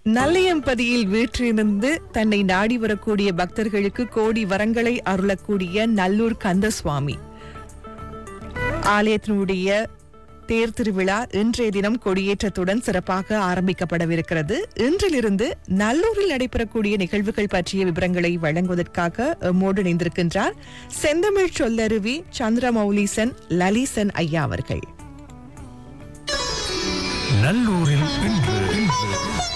நல்லையம்பதியில் வீற்றிருந்து தன்னை நாடி வரக்கூடிய பக்தர்களுக்கு கோடி வரங்களை அருளக்கூடிய நல்லூர் கந்தசுவாமி ஆலயத்தினுடைய தேர் திருவிழா இன்றைய தினம் கொடியேற்றத்துடன் சிறப்பாக ஆரம்பிக்கப்படவிருக்கிறது இன்றிலிருந்து நல்லூரில் நடைபெறக்கூடிய நிகழ்வுகள் பற்றிய விவரங்களை வழங்குவதற்காக எம்மோடு இணைந்திருக்கின்றார் செந்தமிழ் சொல்லருவி சந்திரமௌலீசன் லலிசன் ஐயா அவர்கள் நல்லூரில் இன்று இன்று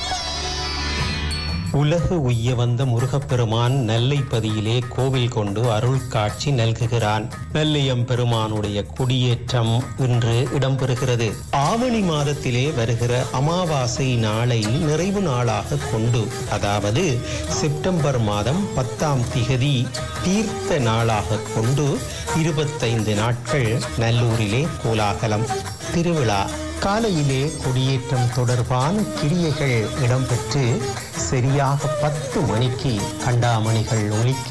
உலகு உய்ய வந்த முருகப்பெருமான் நெல்லைப்பதியிலே கோவில் கொண்டு அருள் காட்சி நல்குகிறான் நெல்லையம் பெருமானுடைய குடியேற்றம் இன்று இடம்பெறுகிறது ஆவணி மாதத்திலே வருகிற அமாவாசை நாளை நிறைவு நாளாக கொண்டு அதாவது செப்டம்பர் மாதம் பத்தாம் திகதி தீர்த்த நாளாக கொண்டு இருபத்தைந்து நாட்கள் நல்லூரிலே கோலாகலம் திருவிழா காலையிலே கொடியேற்றம் தொடர்பான கிரியைகள் இடம்பெற்று சரியாக பத்து மணிக்கு கண்டாமணிகள் ஒலிக்க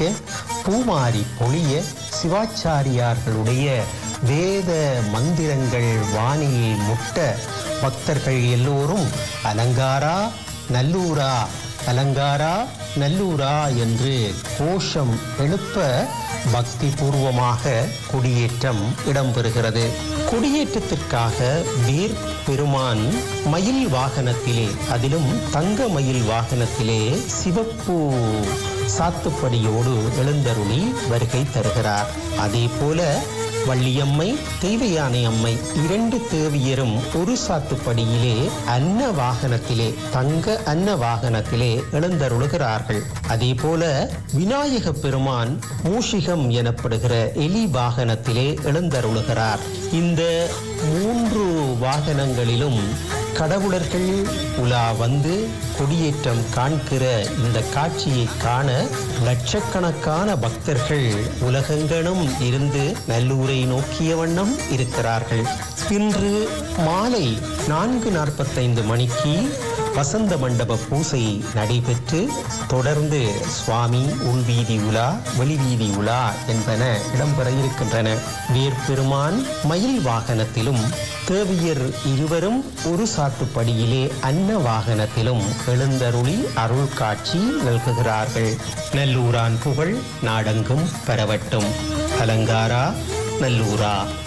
பூமாரி பொழிய சிவாச்சாரியார்களுடைய வேத மந்திரங்கள் வானில் முட்ட பக்தர்கள் எல்லோரும் அலங்காரா நல்லூரா அலங்காரா நல்லூரா என்று கோஷம் எழுப்ப பக்தி பூர்வமாக கொடியேற்றம் இடம்பெறுகிறது கொடியேற்றத்திற்காக வேர் பெருமான் மயில் வாகனத்திலே அதிலும் தங்க மயில் வாகனத்திலே சிவப்பு சாத்துப்படியோடு எழுந்தருளி வருகை தருகிறார் அதே போல வள்ளியம்மை தெய்வயானை அம்மை இரண்டு தேவியரும் ஒரு சாத்துப்படியிலே அன்ன வாகனத்திலே தங்க அன்ன வாகனத்திலே எழுந்தருளுகிறார்கள் அதே போல விநாயக பெருமான் மூஷிகம் எனப்படுகிற எலி வாகனத்திலே எழுந்தருளுகிறார் இந்த மூன்று வாகனங்களிலும் கடவுளர்கள் உலா வந்து கொடியேற்றம் காண்கிற இந்த காட்சியை காண லட்சக்கணக்கான பக்தர்கள் உலகெங்கனும் இருந்து நல்லூரை நோக்கிய வண்ணம் இருக்கிறார்கள் இன்று மாலை நான்கு நாற்பத்தைந்து மணிக்கு வசந்த மண்டப பூசை நடைபெற்று தொடர்ந்து சுவாமி உள்வீதி உலா வெளிவீதி உலா என்பன இடம்பெற இருக்கின்றன வேர்பெருமான் மயில் வாகனத்திலும் தேவியர் இருவரும் ஒரு சாத்துப்படியிலே அன்ன வாகனத்திலும் எழுந்தருளி அருள் காட்சி நல்குகிறார்கள் நல்லூரான் புகழ் நாடெங்கும் பரவட்டும் அலங்காரா நல்லூரா